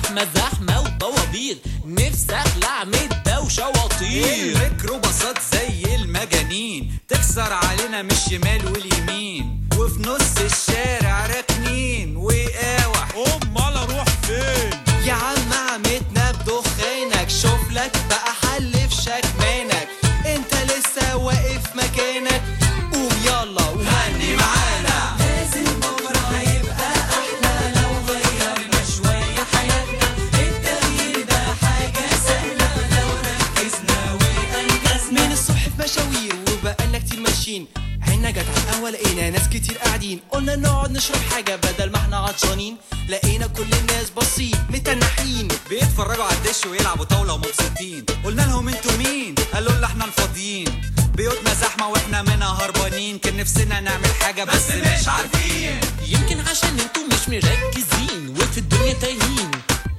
زحمة زحمة وطوابير نفسي اخلع من الدوشة واطير الميكروباصات زي المجانين تكسر علينا من الشمال واليمين وفي نص الشارع راكنين وقاوح امال اروح فين يا عم عمتنا بدخانك شوف لك بقى حل في شكمانك انت لسه واقف مكانك قوم يلا وغني معانا لازم بكره هيبقى احلى لو غيرنا شويه حياتنا التغيير ده حاجه سهله لو ركزنا وانجزنا من الصبح في مشاوير وبقالنا كتير ماشيين عنا جت على القهوه لقينا ناس كتير قاعدين قلنا نقعد نشرب حاجه بدل ما احنا عطشانين لقينا كل الناس باصين متنحين بيتفرجوا على الدش ويلعبوا طاوله ومبسوطين قلنا لهم انتوا مين قالوا لنا احنا الفاضيين بيوتنا زحمه واحنا منها هربانين كان نفسنا نعمل حاجه بس مش عارفين يمكن عشان انتوا مش مركزين وفي الدنيا تايهين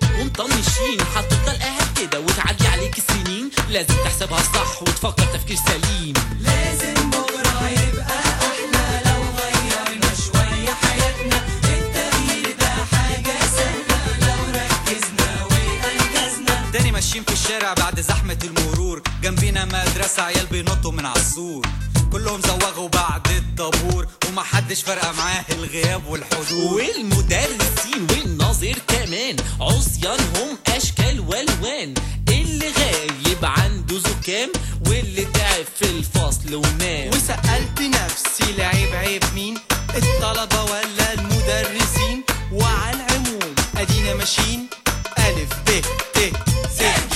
ومطنشين هتفضل قاعد كده وتعدي عليك السنين لازم تحسبها صح وتفكر تفكير سليم لازم بكره هيبقى احلى لو غيرنا شويه حياتنا التغيير ده حاجه سهله لو ركزنا وانجزنا تاني ماشيين في الشارع بعد زحمة المرور جنبينا مدرسة عيال بينطوا من عالسور كلهم زوغوا بعد الطابور ومحدش فارقة معاه الغياب والحضور والمدرسين والناظر كمان عصيانهم اشكال والوان اللي غايب عنده زكام واللي تعب في الفصل ونام وسألت نفسي العيب عيب مين الطلبة ولا المدرسين وعلى العموم ادينا ماشيين ألف ب ت س ج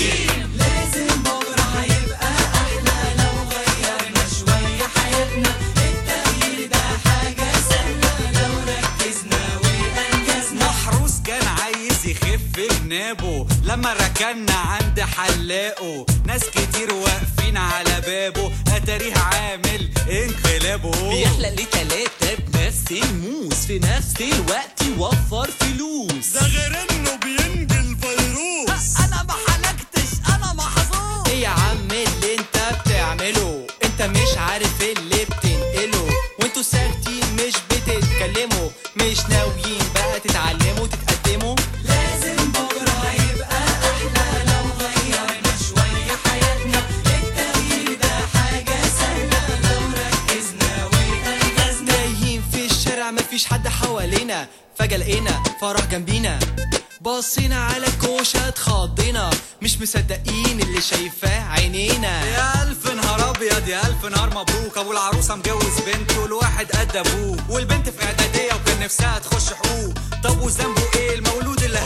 لازم بكرة هيبقى أحلى لو غيرنا شوية حياتنا التغيير ده حاجة سهلة لو ركزنا وأنجزنا محروس كان عايز يخف جنابه لما ركنا عند حلاقه ناس كتير واقفين على بابه اتاريه عامل انقلابه بيحلق لي تلاتة بنفس الموس في نفس الوقت يوفر فلوس ده غير انه بينجي الفيروس انا ما حلقتش انا محظوظ ايه يا عم اللي انت بتعمله انت مش عارف اللي بتنقله وانتوا ساكتين مش بتتكلموا مش ناويين بقى تتعلموا تتقدموا لازم بكره هيبقى احلى لو غيرنا شويه حياتنا التغيير ده حاجه سهله لو ركزنا وانجزنا تايهين في الشارع مفيش حد حوالينا فجاه لقينا فرح جنبينا بصينا على الكوشة اتخضينا مش مصدقين اللي شايفاه عينينا يا الف نهار ابيض يا الف نهار مبروك ابو العروسه مجوز بنته الواحد قد ابوه والبنت في اعداديه وكان نفسها تخش حقوق طب وذنبه ايه المولود اللي